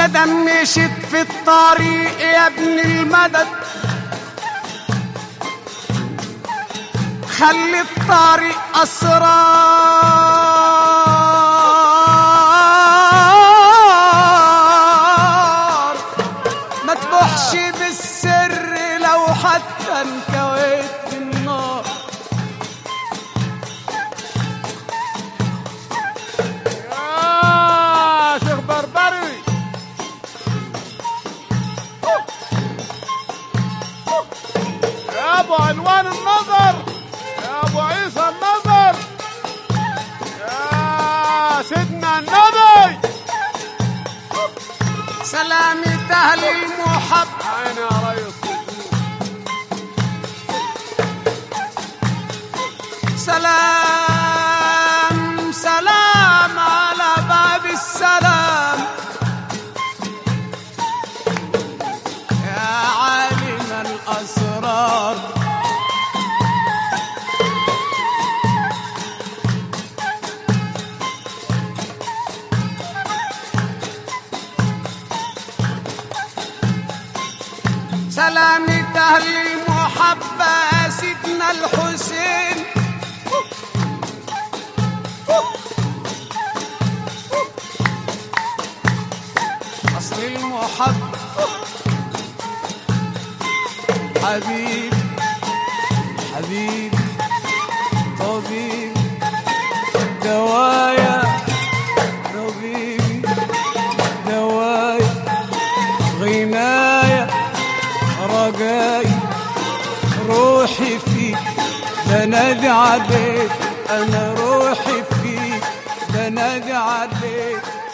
مادام مشيت في الطريق يا ابن المدد خلي الطريق أسرار ما تبوحش بالسر لو حتى انكويت النار يا شيخ بربري يا ابو عنوان النظر يا ابو عيسى النظر يا سيدنا النبي سلامة أهل المحب عيني يا ريس سلام سلام على باب السلام يا عالم الأسرار سلامة أهل المحبة سيدنا الحسين أصل المحب حبيب حبيب طبيب دوايا طبيبي دوايا غنايا رجاي روحي فيك بنادي عليك انا روحي فيك بنادي عليك